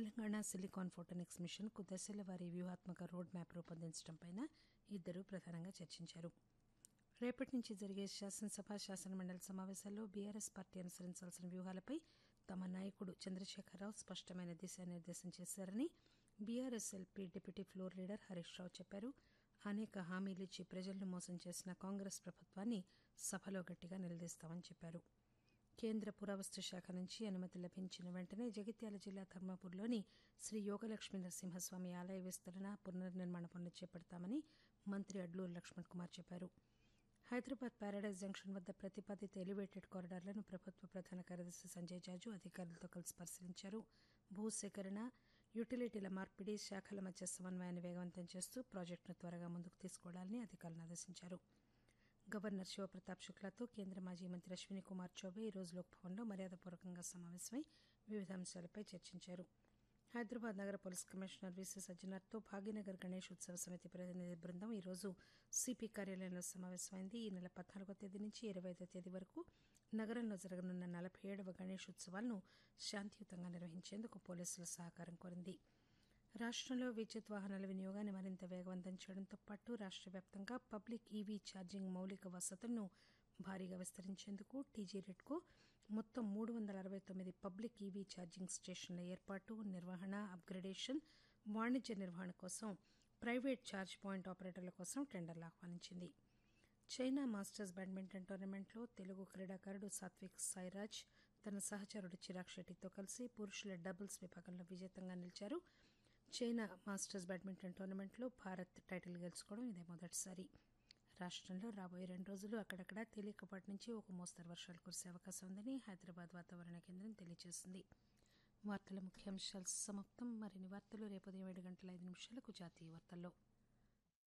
Telangana silicon photonics machine కు దశల వారీ వ్యూహాత్మక రోడ్ మ్యాప్ రూపొందించడంపై ఇద్దరు ప్రధానంగా చర్చించారు రేపటి నుంచి జరిగే శాసనసభ శాసనమండలి సమావేశాల్లో బీఆర్ఎస్ పార్టీ అనుసరించాల్సిన వ్యూహాలపై తమ నాయకుడు చంద్రశేఖరరావు స్పష్టమైన దిశానిర్దేశం చేశారని BRS LP deputy floor leader Harish Rao చెప్పారు అనేక హామీలు ఇచ్చి ప్రజలను మోసం చేసిన కాంగ్రెస్ ప్రభుత్వాన్ని సభలో గట్టిగా నిలదీస్తామని చెప్పారు కేంద్ర పురావస్తు శాఖ నుంచి అనుమతి లభించిన వెంటనే జగిత్యాల జిల్లా ధర్మాపూర్లోని శ్రీ యోగలక్ష్మీ నరసింహస్వామి ఆలయ విస్తరణ పునర్నిర్మాణ పనులు చేపడతామని మంత్రి అడ్లూరు లక్ష్మణ్ కుమార్ చెప్పారు హైదరాబాద్ ప్యారడైజ్ జంక్షన్ వద్ద ప్రతిపాదిత ఎలివేటెడ్ కారిడార్లను ప్రభుత్వ ప్రధాన కార్యదర్శి సంజయ్ జాజు అధికారులతో కలిసి పరిశీలించారు భూసేకరణ యుటిలిటీల మార్పిడి శాఖల మధ్య సమన్వయాన్ని వేగవంతం చేస్తూ ప్రాజెక్టును త్వరగా ముందుకు తీసుకువెళ్లాలని అధికారులను ఆదేశించారు గవర్నర్ శివప్రతాప్ శుక్లాతో కేంద్ర మాజీ మంత్రి అశ్విని కుమార్ చౌబే ఈ రోజు లోక్భవన్లో మర్యాదపూర్వకంగా సమావేశమై వివిధ అంశాలపై చర్చించారు హైదరాబాద్ నగర పోలీస్ కమిషనర్ వీసీ సజ్జనార్తో భాగ్యనగర్ గణేష్ ఉత్సవ సమితి ప్రతినిధి బృందం ఈ రోజు సిపి కార్యాలయంలో సమావేశమైంది ఈ నెల పద్నాలుగో తేదీ నుంచి ఇరవై ఐదో తేదీ వరకు నగరంలో జరగనున్న నలభై ఏడవ గణేష్ ఉత్సవాలను శాంతియుతంగా నిర్వహించేందుకు పోలీసుల సహకారం కోరింది రాష్టంలో విద్యుత్ వాహనాల వినియోగాన్ని మరింత వేగవంతం చేయడంతో పాటు రాష్ట్ర వ్యాప్తంగా పబ్లిక్ ఈవీ ఛార్జింగ్ మౌలిక వసతులను భారీగా విస్తరించేందుకు టీజీ రెడ్కో మొత్తం మూడు వందల అరవై తొమ్మిది పబ్లిక్ ఈవీ ఛార్జింగ్ స్టేషన్ల ఏర్పాటు నిర్వహణ అప్గ్రేడేషన్ వాణిజ్య నిర్వహణ కోసం ప్రైవేట్ ఛార్జ్ పాయింట్ ఆపరేటర్ల కోసం టెండర్లు ఆహ్వానించింది చైనా మాస్టర్స్ బ్యాడ్మింటన్ టోర్నమెంట్లో తెలుగు క్రీడాకారుడు సాత్విక్ సాయిరాజ్ తన సహచరుడు చిరాగ్ షెట్టితో కలిసి పురుషుల డబుల్స్ విభాగంలో విజేతంగా నిలిచారు చైనా మాస్టర్స్ బ్యాడ్మింటన్ టోర్నమెంట్లో భారత్ టైటిల్ గెలుచుకోవడం ఇదే మొదటిసారి రాష్టంలో రాబోయే రెండు రోజులు అక్కడక్కడ తేలికపాటి నుంచి ఒక మోస్తరు వర్షాలు కురిసే అవకాశం ఉందని హైదరాబాద్ వాతావరణ కేంద్రం తెలియజేసింది వార్తల ముఖ్యాంశాలు సమాప్తం మరిన్ని వార్తలు రేపు ఉదయం ఏడు గంటల ఐదు నిమిషాలకు జాతీయ వార్తల్లో